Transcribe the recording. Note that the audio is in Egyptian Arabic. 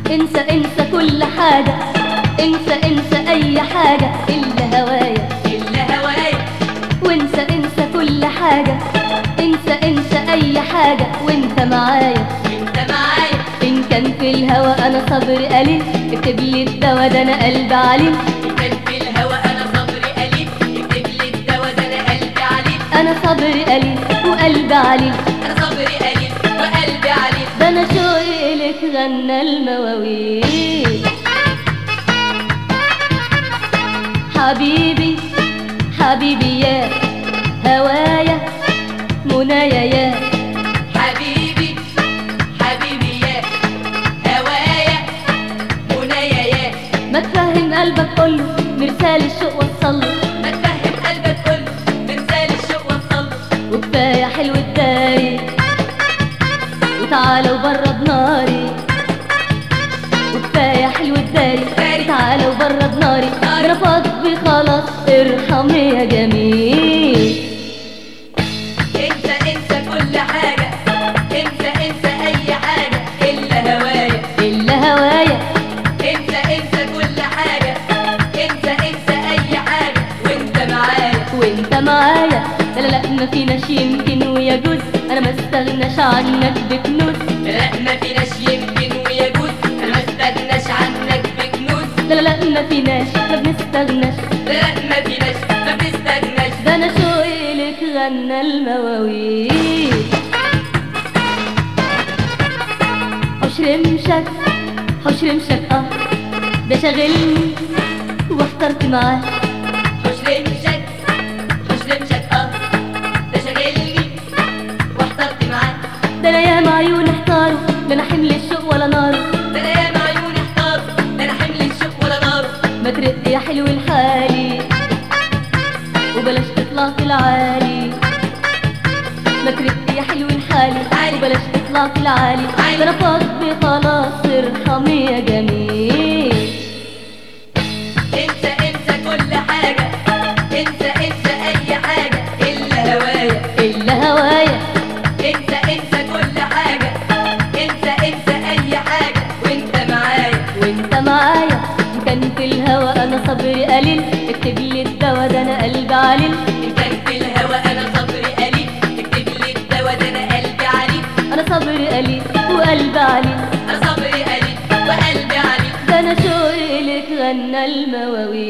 انسى انسى كل حاجة انسى انسى اي حاجة الا هوايا إلا هوايا وانسى انسى كل حاجة انسى انسى اي حاجة وانت معايا وانت معايا ان كان في الهوى انا صبر قليل اكتب لي الدوا ده انا قلبي عليه كان في الهوى أنا صبري قليل اكتب لي الدوا ده أنا قلبي عليك انا صبر قليل وقلبي عليه أنا صبري قليل وقلبي عليك ده انا شوقي لك غنى المواويل حبيبي حبيبي يا هوايا منايا يا حبيبي حبيبي يا هوايا منايا يا ما تفهم قلبك كله مرسال الشوق وصله ما تفهم قلبك كله مرسال الشوق وصل وكفايه حلو الداري وتعالى وبرد ناري وكفايه حلو الداري تعالى وبرد ناري انا فاضي خلاص ارحمني يا جميل انسى انسى كل حاجة انسى انسى اي حاجة الا هوايا الا هوايا انسى انسى كل حاجة انسى انسى اي حاجة وانت معايا وانت معايا لا لا لا ما فيناش يمكن ويجوز انا ما استغناش عنك بكنوز لا ما فيناش يمكن ويجوز انا ما استغناش عنك بكنوز لا لا لا ما فيناش ما بنستغناش لا ما فيناش ما بتستغناش ده انا شوقي لك غنى المواويل حوش رمشك حوش رمشك اه ده شاغلني واخترت معاه حوش رمشك حوش رمشك اه ده شاغلني واحترت معاك ده انا ياما عيوني احتاروا لا انا حمل الشوق ولا ناره ده انا ياما عيوني احتار ده انا حمل الشوق ولا نار ما ترد يا حلو الحالي وبلاش تطلع في العالي ما ترد يا حلو الحالي وبلاش تطلع في العالي ده انا فاضي خلاص ارحمي يا جميل انسى انسى كل حاجة انسى انسى اي حاجة الا هوايا الا هوايا انسى انسى كل حاجة انسى انسى اي حاجة وانت معايا وانت معايا إن كان في الهوى انا صبري قليل اكتب لي الدوا ده انا قلبي عليل ان كان في الهوى انا صبري قليل اكتب لي الدوا ده انا قلبي عليك انا صبري قليل وقلبي عليل انا صبري قليل وقلبي عليك ده انا شوقي لك غنى المواويل